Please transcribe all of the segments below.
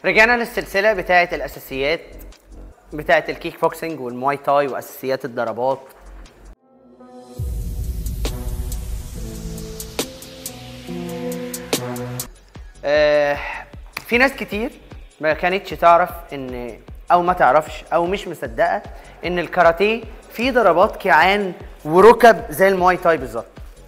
رجعنا للسلسله بتاعه الاساسيات بتاعه الكيك بوكسنج والمواي تاي واساسيات الضربات آه في ناس كتير ما كانتش تعرف ان او ما تعرفش او مش مصدقه ان الكاراتيه فيه ضربات كيعان وركب زي المواي تاي بالظبط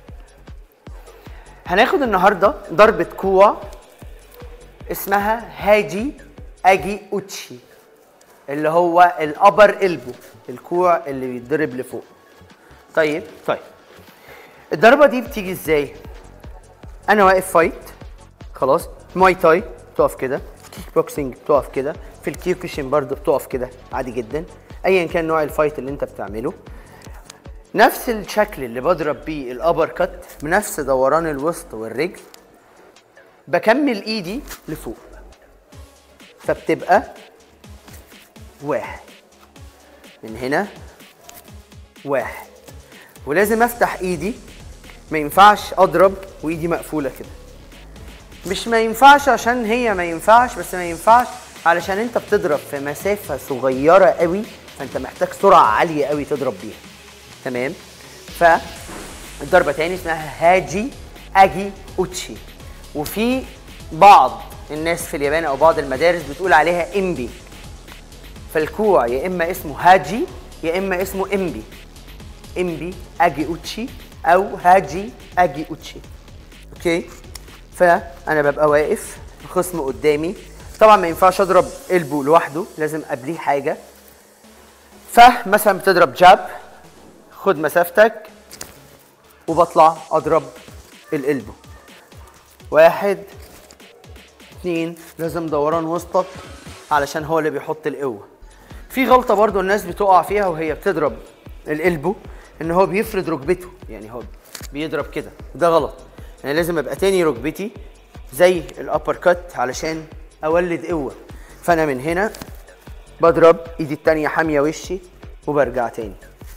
هناخد النهارده ضربه كوع اسمها هاجي اجي اوتشي اللي هو الابر البو الكوع اللي بيتضرب لفوق طيب طيب الضربه دي بتيجي ازاي انا واقف فايت خلاص ماي تاي بتقف كده كيك بوكسنج بتقف كده في الكيوكوشن برضه بتقف كده عادي جدا ايا كان نوع الفايت اللي انت بتعمله نفس الشكل اللي بضرب بيه الابر كات بنفس دوران الوسط والرجل بكمل ايدي لفوق فبتبقى واحد من هنا واحد ولازم افتح ايدي ما ينفعش اضرب وايدي مقفوله كده مش ما ينفعش عشان هي ما ينفعش بس ما ينفعش علشان انت بتضرب في مسافه صغيره قوي فانت محتاج سرعه عاليه قوي تضرب بيها تمام فالضربه تاني اسمها هاجي اجي اوتشي وفي بعض الناس في اليابان او بعض المدارس بتقول عليها امبي فالكوع يا اما اسمه هاجي يا اما اسمه امبي امبي اجي اوتشي او هاجي اجي اوتشي اوكي فانا ببقى واقف الخصم قدامي طبعا ما ينفعش اضرب البو لوحده لازم قبليه حاجه فمثلا بتضرب جاب خد مسافتك وبطلع اضرب القلبه واحد اتنين لازم دوران وسطك علشان هو اللي بيحط القوه في غلطه برضو الناس بتقع فيها وهي بتضرب القلبه ان هو بيفرد ركبته يعني هو بيضرب كده وده غلط يعني لازم ابقى تاني ركبتي زي الابر كات علشان اولد قوه فانا من هنا بضرب ايدي التانية حاميه وشي وبرجع تاني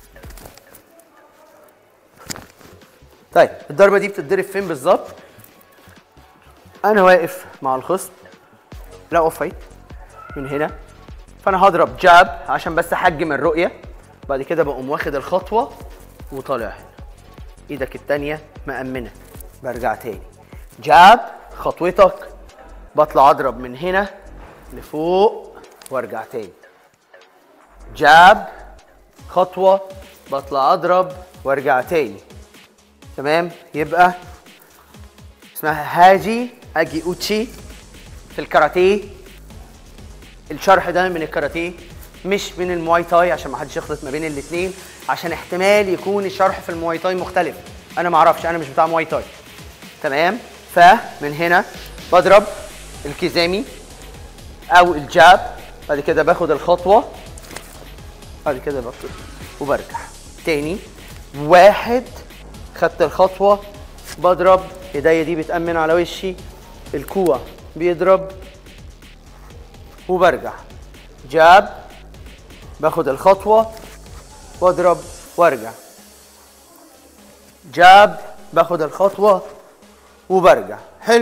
طيب الضربه دي بتتضرب فين بالظبط انا واقف مع الخصم لا اوف فايت من هنا فانا هضرب جاب عشان بس احجم الرؤيه بعد كده بقوم واخد الخطوه وطالع هنا ايدك التانية مأمنة برجع تاني جاب خطوتك بطلع اضرب من هنا لفوق وارجع تاني جاب خطوة بطلع اضرب وارجع تاني تمام يبقى اسمها هاجي اجي اوتشي في الكاراتيه الشرح ده من الكاراتيه مش من المواي تاي عشان ما حدش يخلط ما بين الاثنين عشان احتمال يكون الشرح في المواي تاي مختلف انا ما اعرفش انا مش بتاع مواي تاي تمام فمن هنا بضرب الكيزامي او الجاب بعد كده باخد الخطوه بعد كده بطل وبرجع تاني واحد خدت الخطوه بضرب ايديا دي بتأمن على وشي الكوع بيضرب وبرجع جاب باخد الخطوة واضرب وارجع جاب باخد الخطوة وبرجع حلو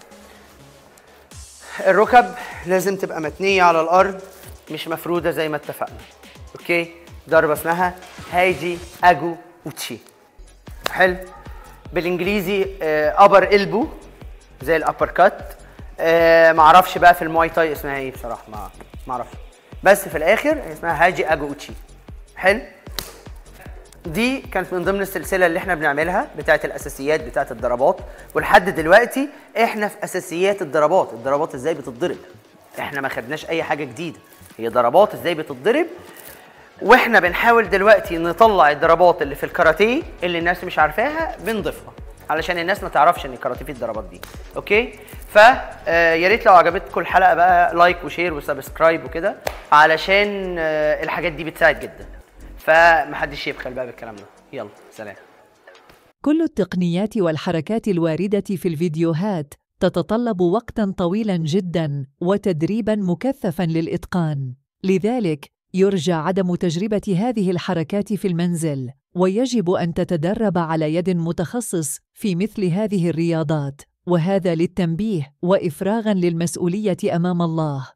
الركب لازم تبقى متنية على الأرض مش مفرودة زي ما اتفقنا اوكي ضربة اسمها هايجي اجو اوتشي حلو بالانجليزي ابر البو زي الابر كات آه معرفش بقى في المواي تاي اسمها ايه بصراحه ما معرفش بس في الاخر اسمها هاجي اجو اوتشي حلو دي كانت من ضمن السلسله اللي احنا بنعملها بتاعه الاساسيات بتاعه الضربات ولحد دلوقتي احنا في اساسيات الضربات الضربات ازاي بتتضرب احنا ما خدناش اي حاجه جديده هي ضربات ازاي بتتضرب واحنا بنحاول دلوقتي نطلع الضربات اللي في الكاراتيه اللي الناس مش عارفاها بنضيفها علشان الناس ما تعرفش ان الكاراتيه فيه الضربات دي اوكي ف آه، يا ريت لو عجبتكم الحلقه بقى لايك وشير وسبسكرايب وكده علشان آه، الحاجات دي بتساعد جدا فمحدش يبخل بقى بالكلام ده يلا سلام كل التقنيات والحركات الوارده في الفيديوهات تتطلب وقتا طويلا جدا وتدريبا مكثفا للاتقان لذلك يرجى عدم تجربه هذه الحركات في المنزل ويجب ان تتدرب على يد متخصص في مثل هذه الرياضات وهذا للتنبيه وافراغا للمسؤوليه امام الله